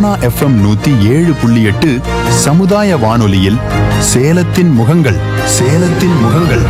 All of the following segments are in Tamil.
சோனா எஃப்எம் நூத்தி ஏழு புள்ளி எட்டு சமுதாய வானொலியில் சேலத்தின் முகங்கள் சேலத்தின் முகங்கள்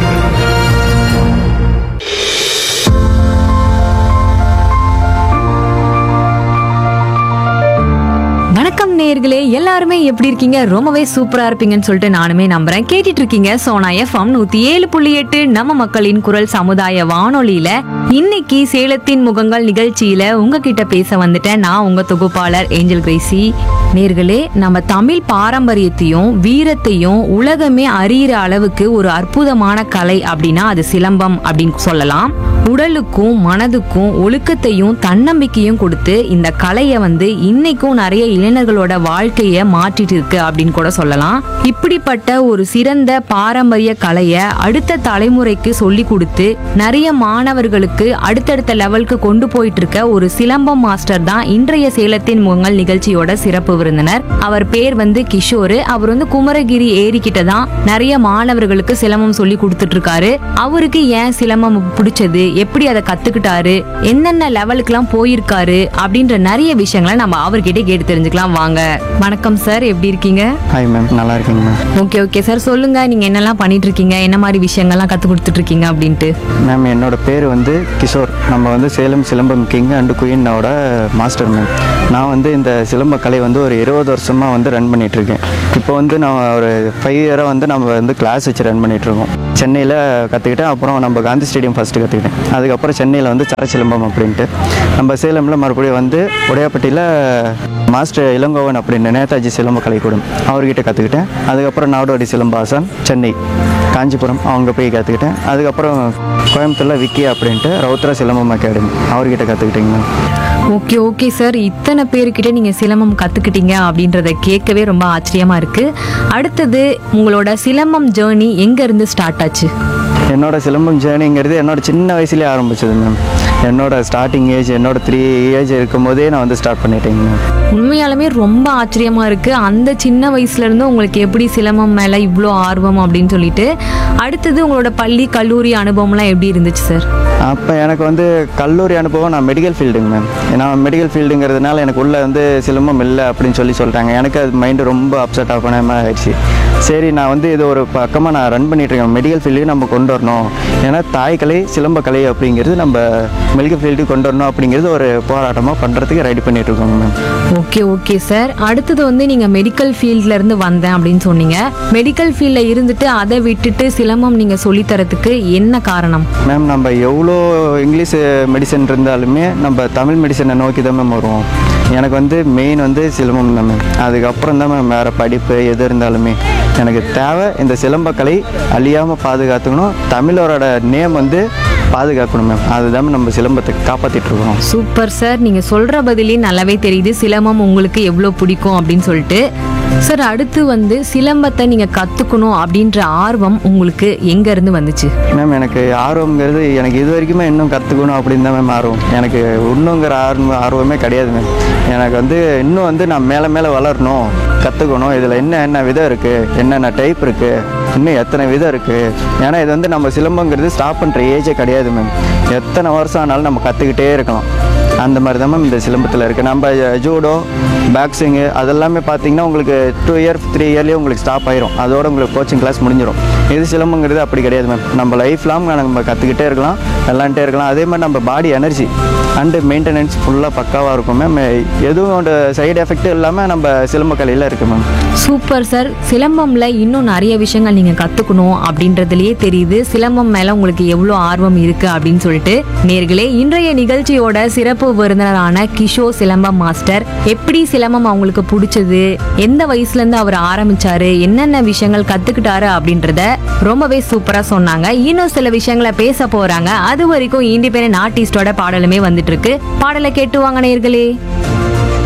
வணக்கம் நேயர்களே எல்லாருமே எப்படி இருக்கீங்க ரொம்பவே சூப்பரா இருப்பீங்கன்னு சொல்லிட்டு நானுமே நம்புறேன் கேட்டுட்டு இருக்கீங்க சோனா எஃப்எம் நூத்தி ஏழு புள்ளி எட்டு நம்ம மக்களின் குரல் சமுதாய வானொலியில இன்னைக்கு சேலத்தின் முகங்கள் நிகழ்ச்சியில உங்ககிட்ட பேச வந்துட்டேன் நான் உங்க தொகுப்பாளர் ஏஞ்சல் கிரேசி நேர்களே நம்ம தமிழ் பாரம்பரியத்தையும் வீரத்தையும் உலகமே அறியிற அளவுக்கு ஒரு அற்புதமான கலை அப்படின்னா அது சிலம்பம் அப்படின்னு சொல்லலாம் உடலுக்கும் மனதுக்கும் ஒழுக்கத்தையும் தன்னம்பிக்கையும் கொடுத்து இந்த கலையை வந்து இன்னைக்கும் நிறைய இளைஞர்களோட வாழ்க்கைய மாற்றிட்டு இருக்கு அப்படின்னு கூட சொல்லலாம் இப்படிப்பட்ட ஒரு சிறந்த பாரம்பரிய கலையை அடுத்த தலைமுறைக்கு சொல்லி கொடுத்து நிறைய மாணவர்களுக்கு அடுத்தடுத்த லெவலுக்கு கொண்டு போயிட்டு இருக்க ஒரு சிலம்பம் மாஸ்டர் தான் இன்றைய சேலத்தின் முகங்கள் நிகழ்ச்சியோட சிறப்பு விருந்தினர் அவர் பேர் வந்து கிஷோர் அவர் வந்து குமரகிரி ஏரி கிட்ட தான் நிறைய மாணவர்களுக்கு சிலம்பம் சொல்லி கொடுத்துட்டு இருக்காரு அவருக்கு ஏன் சிலம்பம் பிடிச்சது எப்படி அதை கத்துக்கிட்டாரு என்னென்ன லெவலுக்குலாம் போயிருக்காரு அப்படின்ற நிறைய விஷயங்களை நம்ம அவர்கிட்ட கேட்டு தெரிஞ்சுக்கலாம் வாங்க வணக்கம் சார் எப்படி இருக்கீங்க ஹாய் மேம் நல்லா இருக்கீங்க மேம் ஓகே ஓகே சார் சொல்லுங்க நீங்க என்னெல்லாம் பண்ணிட்டு இருக்கீங்க என்ன மாதிரி விஷயங்கள்லாம் கத்து கொடுத்துட்டு இருக்கீங்க அப்படின்ட்டு மேம் என்னோட பேர் வந்து கிஷோர் நம்ம வந்து சேலம் சிலம்பம் கிங் அண்ட் குயினோட மாஸ்டர் மேம் நான் வந்து இந்த சிலம்ப கலை வந்து ஒரு இருபது வருஷமாக வந்து ரன் பண்ணிட்டு இருக்கேன் இப்போ வந்து நான் ஒரு ஃபைவ் இயராக வந்து நம்ம வந்து கிளாஸ் வச்சு ரன் பண்ணிட்டு இருக்கோம் சென்னையில் கற்றுக்கிட்டேன் அப்புறம் நம்ம காந்தி ஸ்டேடியம் ஃபஸ்ட்டு கற்றுக்கிட்டேன் அதுக்கப்புறம் சென்னையில் வந்து சர சிலம்பம் அப்படின்ட்டு நம்ம சேலமில் மறுபடியும் வந்து உடையாப்பட்டியில் மாஸ்டர் இளங்கோவன் அப்படின்னு நேதாஜி சிலம்ப கலைக்கூடம் அவர்கிட்ட கற்றுக்கிட்டேன் அதுக்கப்புறம் நாடோடி சிலம்பாசன் சென்னை காஞ்சிபுரம் அவங்க போய் கற்றுக்கிட்டேன் அதுக்கப்புறம் கோயம்புத்தூரில் விக்கி அப்படின்ட்டு ரவுத்ரா சிலம்பம் அகாடமி அவர்கிட்ட கற்றுக்கிட்டேங்க ஓகே ஓகே சார் இத்தனை பேர்கிட்ட நீங்க சிலம்பம் கத்துக்கிட்டீங்க அப்படின்றத கேட்கவே ரொம்ப ஆச்சரியமா இருக்கு அடுத்தது உங்களோட சிலம்பம் ஜேர்னி எங்க இருந்து ஸ்டார்ட் ஆச்சு என்னோட சிலம்பம் ஜேர்னிங்கிறது என்னோட சின்ன வயசுலேயே ஆரம்பிச்சது மேம் என்னோட ஸ்டார்டிங் ஏஜ் என்னோட த்ரீ ஏஜ் இருக்கும்போதே நான் வந்து ஸ்டார்ட் பண்ணிட்டேங்க மேம் உண்மையாலுமே ரொம்ப ஆச்சரியமா இருக்கு அந்த சின்ன வயசுல இருந்து உங்களுக்கு எப்படி சிலம்பம் மேல இவ்வளோ ஆர்வம் அப்படின்னு சொல்லிட்டு அடுத்தது உங்களோட பள்ளி கல்லூரி அனுபவம்லாம் எப்படி இருந்துச்சு சார் அப்போ எனக்கு வந்து கல்லூரி அனுபவம் நான் மெடிக்கல் ஃபீல்டுங்க மேம் நான் மெடிக்கல் ஃபீல்டுங்கிறதுனால எனக்கு உள்ளே வந்து சிலம்பம் இல்லை அப்படின்னு சொல்லி சொல்லிட்டாங்க எனக்கு அது மைண்டு ரொம்ப அப்செட் ஆகின மாதிரி ஆயிடுச்சு சரி நான் வந்து இது ஒரு பக்கமாக நான் ரன் பண்ணிட்டு இருக்கேன் மெடிக்கல் ஃபீல்டையும் நம்ம கொண்டு வரணும் ஏன்னா தாய்க்கலை சிலம்பக்கலை அப்படிங்கிறது நம்ம மெடிக்கல் ஃபீல்டுக்கு கொண்டு வரணும் அப்படிங்கிறது ஒரு போராட்டமாக பண்ணுறதுக்கு ரெடி பண்ணிட்டு இருக்கோங்க மேம் ஓகே ஓகே சார் அடுத்தது வந்து நீங்க மெடிக்கல் ஃபீல்ட்ல இருந்து வந்தேன் அப்படின்னு சொன்னீங்க மெடிக்கல் ஃபீல்ட்ல இருந்துட்டு அதை விட்டுட்டு சிலம்பம் நீங்க சொல்லித் தரதுக்கு என்ன காரணம் மேம் நம்ம எவ்வளோ இங்கிலீஷ் மெடிசன் இருந்தாலுமே நம்ம தமிழ் மெடிசனை நோக்கி தான் மேம் வருவோம் எனக்கு வந்து மெயின் வந்து சிலம்பம் தான் மேம் அதுக்கப்புறம் தான் மேம் வேறு படிப்பு எது இருந்தாலுமே எனக்கு தேவை இந்த சிலம்பக்கலை அழியாமல் பாதுகாத்துக்கணும் தமிழரோட நேம் வந்து பாதுகாக்கணும் மேம் அதுதான் நம்ம சிலம்பத்தை காப்பாற்றிட்டு இருக்கணும் சூப்பர் சார் நீங்க சொல்ற பதிலே நல்லாவே தெரியுது சிலம்பம் உங்களுக்கு எவ்வளோ பிடிக்கும் அப்படின்னு சொல்லிட்டு சார் அடுத்து வந்து சிலம்பத்தை நீங்க கத்துக்கணும் அப்படின்ற ஆர்வம் உங்களுக்கு எங்க இருந்து வந்துச்சு மேம் எனக்கு ஆர்வம்ங்கிறது எனக்கு இது வரைக்குமே இன்னும் கற்றுக்கணும் அப்படின்னு தான் மேம் ஆர்வம் எனக்கு இன்னுங்கிற ஆர்வம் ஆர்வமே கிடையாது மேம் எனக்கு வந்து இன்னும் வந்து நான் மேலே மேலே வளரணும் கற்றுக்கணும் இதில் என்ன என்ன விதம் இருக்குது என்னென்ன டைப் இருக்குது இன்னும் எத்தனை விதம் இருக்குது ஏன்னா இது வந்து நம்ம சிலம்பங்கிறது ஸ்டாப் பண்ணுற ஏஜே கிடையாது மேம் எத்தனை வருஷம் ஆனாலும் நம்ம கற்றுக்கிட்டே இருக்கலாம் அந்த மாதிரி தான் மேம் இந்த சிலம்பத்தில் இருக்குது நம்ம ஜூடோ பாக்ஸிங்கு அதெல்லாமே பார்த்தீங்கன்னா உங்களுக்கு டூ இயர் த்ரீ இயர்லேயே உங்களுக்கு ஸ்டாப் ஆயிரும் அதோட உங்களுக்கு கோச்சிங் கிளாஸ் முடிஞ்சிடும் இது சிலம்பங்கிறது அப்படி கிடையாது மேம் நம்ம லைஃப் லாங் நம்ம கற்றுக்கிட்டே இருக்கலாம் விளாண்டுட்டே இருக்கலாம் அதே மாதிரி நம்ம பாடி எனர்ஜி அண்டு மெயின்டெனன்ஸ் ஃபுல்லாக பக்காவாக இருக்கும் மேம் எதுவும் சைடு எஃபெக்ட் இல்லாமல் நம்ம சிலம்பக்கலையில் இருக்குது மேம் சூப்பர் சார் சிலம்பம்ல இன்னும் நிறைய விஷயங்கள் நீங்க கத்துக்கணும் அப்படின்றதுலயே தெரியுது சிலம்பம் மேல உங்களுக்கு எவ்வளவு ஆர்வம் இருக்கு அப்படின்னு சொல்லிட்டு நேர்களே இன்றைய நிகழ்ச்சியோட சிறப்பு விருந்தினரான கிஷோ சிலம்பம் மாஸ்டர் எப்படி சிலம்பம் அவங்களுக்கு பிடிச்சது எந்த வயசுல இருந்து அவர் ஆரம்பிச்சாரு என்னென்ன விஷயங்கள் கத்துக்கிட்டாரு அப்படின்றத ரொம்பவே சூப்பரா சொன்னாங்க இன்னும் சில விஷயங்களை பேச போறாங்க அது வரைக்கும் இண்டிபெண்டன்ட் ஆர்டிஸ்டோட பாடலுமே வந்துட்டு இருக்கு பாடலை கேட்டு வாங்க நேர்களே